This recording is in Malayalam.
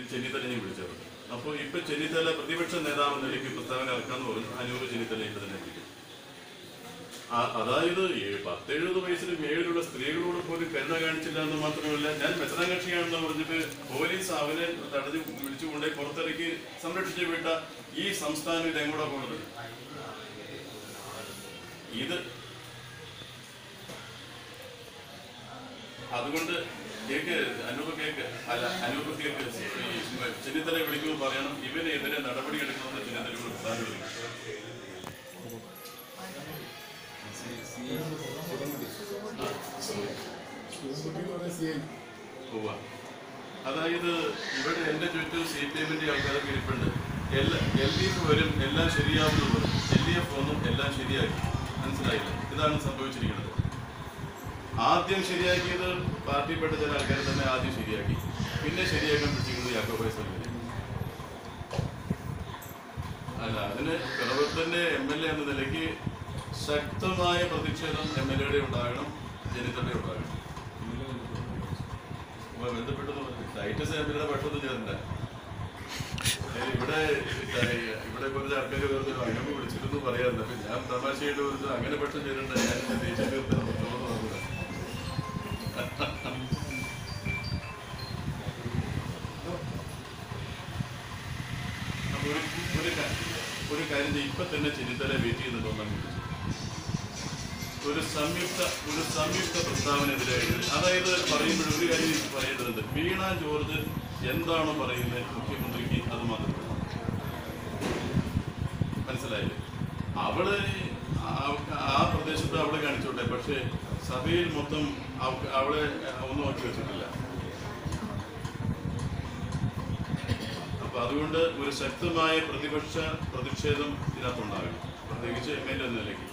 ചെന്നിത്തലനെ വിളിച്ചത് അപ്പോൾ ഇപ്പൊ ചെന്നിത്തല പ്രതിപക്ഷ നേതാവ് എന്ന നിലയ്ക്ക് പ്രസ്താവന ഇറക്കാന്ന് പറഞ്ഞു അനൂപ് ചെന്നിത്തല ഇപ്പൊ തന്നെ വിളിക്കും ആ- അതായത് ഈ പത്തെഴുപത് വയസ്സിലും ഏഴിലുള്ള സ്ത്രീകളോട് പോലും കരുണ കാണിച്ചില്ല എന്ന് മാത്രമല്ല ഞാൻ മെത്രാകക്ഷിയാണെന്ന് പറഞ്ഞിട്ട് പോലീസ് അവനെ തടഞ്ഞു വിളിച്ചുകൊണ്ടേ പുറത്തിറക്കി സംരക്ഷിച്ചു വിട്ട ഈ സംസ്ഥാനം ഇത് എങ്ങോട്ടാ പോകുന്നത് ഇത് അതുകൊണ്ട് കേക്ക് അനൂപ് കേക്ക് അല്ല അനൂപ് കേക്ക് ഈ ചെന്നിത്തല വിളിക്കുമ്പോൾ പറയണം ഇവനെതിരെ നടപടി എടുക്കണമെന്ന് ചെന്നിത്തലയോട് പ്രധാന പോവാ അതായത് ഇവിടെ എന്റെ ചുറ്റും സി പി എമ്മിന്റെ ആൾക്കാരൊക്കെ ഇരിപ്പുണ്ട് എല്ലാ എൽ ഡി എഫ് വരും എല്ലാം ശരിയാവുന്നു വരും എൽ ഡി എഫ് വന്നും എല്ലാം ശരിയാക്കി മനസ്സിലായില്ല ഇതാണ് സംഭവിച്ചിരിക്കുന്നത് ആദ്യം ശരിയാക്കിയത് പാർട്ടിപ്പെട്ട ചില ആൾക്കാർ തന്നെ ആദ്യം ശരിയാക്കി പിന്നെ ശരിയാക്കാൻ പിടിച്ചിരിക്കുന്നത് യാക്കോബായ സമിതി അല്ല അതിന് പിറവത്തിന്റെ എം എൽ എ എന്ന നിലയ്ക്ക് ശക്തമായ പ്രതിഷേധം എം എൽ എയുടെ ഉണ്ടാകണം ജനിതയുടെ ഉണ്ടാകണം ഉവ്വ് ബന്ധപ്പെട്ടു ടൈറ്റസ് എം എൽ എയുടെ പക്ഷത്ത് ചേരണ്ട ഏ, ഇവിടെ ഇവിടെ കുറച്ച് ആൾക്കാർ വെറുതെ അങ്ങനെ വിളിച്ചിരുന്നു പറയാറുണ്ട് അപ്പൊ ഞാൻ തമാശയായിട്ട് പറഞ്ഞു അങ്ങനെ പക്ഷം ചേരണ്ട ഞാൻ എന്റെ ദേശീയ തീർത്ഥം തുറന്നു നോക്കുക അപ്പൊ ഒരു ഒരു കാ- ഒരു കാര്യം ചെയ്യ്, ഇപ്പൊ തന്നെ ചെന്നിത്തല വെയിറ്റ് ചെയ്യുന്നുണ്ടോന്നാണ് വിളിച്ചത് ഒരു സംയുക്ത ഒരു സംയുക്ത പ്രസ്താവനെതിരായിട്ട് അതായത് പറയുമ്പോൾ ഒരു കാര്യം എനിക്ക് പറയേണ്ടതുണ്ട് വീണ ജോർജ് എന്താണോ പറയുന്നത് മുഖ്യമന്ത്രിക്ക് അത് മാത്രം വേണം. മനസ്സിലായില്ലേ അവള് ആ- ആ പ്രദേശത്ത് അവളെ കാണിച്ചോട്ടെ പക്ഷേ സഭയിൽ മൊത്തം അവ- അവളെ ഒന്നും ആക്കി വെച്ചിട്ടില്ല അപ്പൊ അതുകൊണ്ട് ഒരു ശക്തമായ പ്രതിപക്ഷ പ്രതിഷേധം ഇതിനകത്തുണ്ടാകണം പ്രത്യേകിച്ച് എം എൽ എ നിലയ്ക്ക്